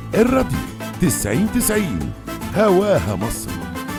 الراديو تسعين تسعين هواها مصر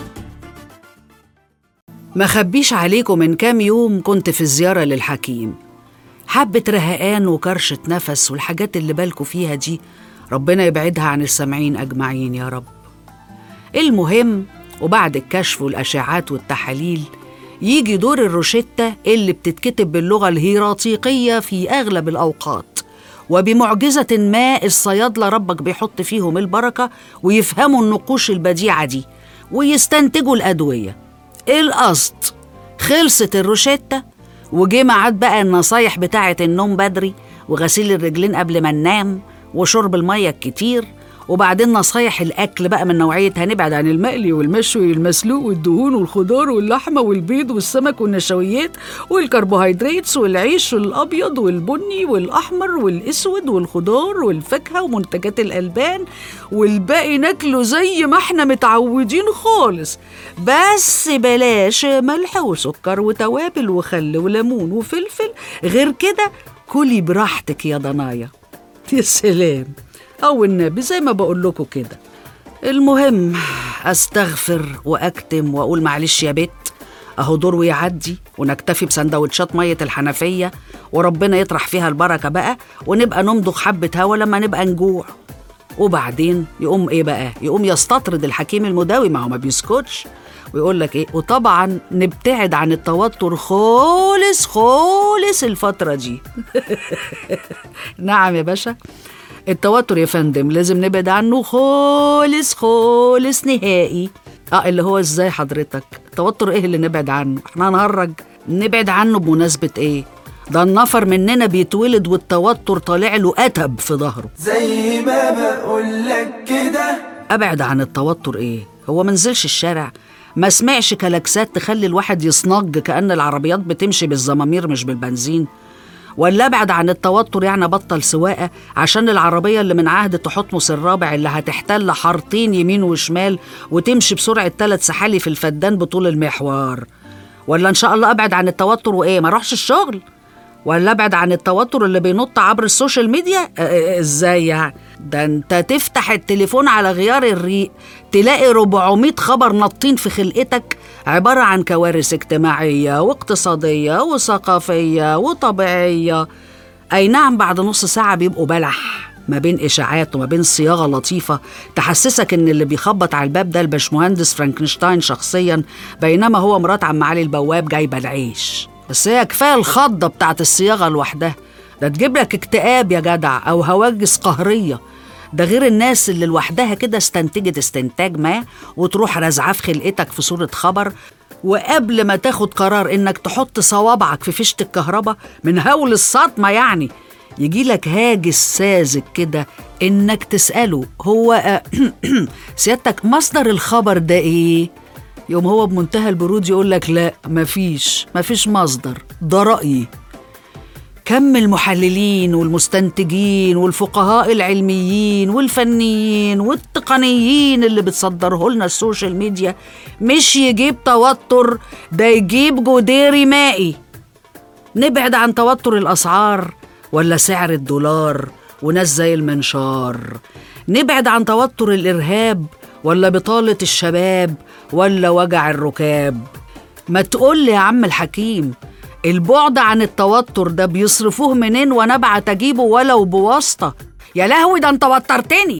ما خبيش عليكم من كام يوم كنت في زيارة للحكيم حبة رهقان وكرشة نفس والحاجات اللي بالكوا فيها دي ربنا يبعدها عن السامعين أجمعين يا رب المهم وبعد الكشف والأشعات والتحاليل يجي دور الروشتة اللي بتتكتب باللغة الهيراتيقية في أغلب الأوقات وبمعجزة ما الصيادلة ربك بيحط فيهم البركة ويفهموا النقوش البديعة دي ويستنتجوا الأدوية القصد خلصت الروشتة وجه ميعاد بقى النصايح بتاعة النوم بدري وغسيل الرجلين قبل ما ننام وشرب المية الكتير وبعدين نصايح الأكل بقى من نوعية هنبعد عن المقلي والمشوي والمسلوق والدهون والخضار واللحمة والبيض والسمك والنشويات والكربوهيدراتس والعيش الأبيض والبني والأحمر والأسود والخضار والفاكهة ومنتجات الألبان والباقي ناكله زي ما احنا متعودين خالص بس بلاش ملح وسكر وتوابل وخل وليمون وفلفل غير كده كلي براحتك يا ضنايا يا سلام أو النبي زي ما بقول لكم كده المهم أستغفر وأكتم وأقول معلش يا بت أهو دور ويعدي ونكتفي بسندوتشات مية الحنفية وربنا يطرح فيها البركة بقى ونبقى نمضغ حبة هوا لما نبقى نجوع وبعدين يقوم إيه بقى؟ يقوم يستطرد الحكيم المداوي ما هو ما بيسكتش ويقول لك إيه؟ وطبعا نبتعد عن التوتر خالص خالص الفترة دي نعم يا باشا التوتر يا فندم لازم نبعد عنه خالص خالص نهائي اه اللي هو ازاي حضرتك التوتر ايه اللي نبعد عنه احنا هنهرج نبعد عنه بمناسبة ايه ده النفر مننا بيتولد والتوتر طالع له أتب في ظهره زي ما بقولك كده ابعد عن التوتر ايه هو منزلش الشارع ما سمعش كلاكسات تخلي الواحد يصنج كأن العربيات بتمشي بالزمامير مش بالبنزين ولا ابعد عن التوتر يعني بطل سواقة عشان العربية اللي من عهد تحتمس الرابع اللي هتحتل حارتين يمين وشمال وتمشي بسرعة ثلاث سحالي في الفدان بطول المحور ولا ان شاء الله ابعد عن التوتر وايه ما اروحش الشغل ولا ابعد عن التوتر اللي بينط عبر السوشيال ميديا اه اه ازاي يعني ده انت تفتح التليفون على غيار الريق تلاقي 400 خبر نطين في خلقتك عبارة عن كوارث اجتماعية واقتصادية وثقافية وطبيعية أي نعم بعد نص ساعة بيبقوا بلح ما بين إشاعات وما بين صياغة لطيفة تحسسك إن اللي بيخبط على الباب ده الباشمهندس فرانكنشتاين شخصيا بينما هو مرات عم علي البواب جايبة العيش بس هي كفاية الخضة بتاعت الصياغة لوحدها ده تجيب لك اكتئاب يا جدع أو هواجس قهرية ده غير الناس اللي لوحدها كده استنتجت استنتاج ما وتروح رازعاه في خلقتك في صورة خبر وقبل ما تاخد قرار انك تحط صوابعك في فيشة الكهرباء من هول الصدمة يعني يجي لك هاجس ساذج كده انك تسأله هو آه، سيادتك مصدر الخبر ده ايه؟ يوم هو بمنتهى البرود يقول لك لا مفيش مفيش مصدر ده رأيي كم المحللين والمستنتجين والفقهاء العلميين والفنيين والتقنيين اللي بتصدره لنا السوشيال ميديا مش يجيب توتر ده يجيب جديري مائي نبعد عن توتر الأسعار ولا سعر الدولار وناس زي المنشار نبعد عن توتر الإرهاب ولا بطالة الشباب ولا وجع الركاب ما تقول لي يا عم الحكيم البعد عن التوتر ده بيصرفوه منين وانا ابعت اجيبه ولو بواسطه يا لهوي ده انت وترتني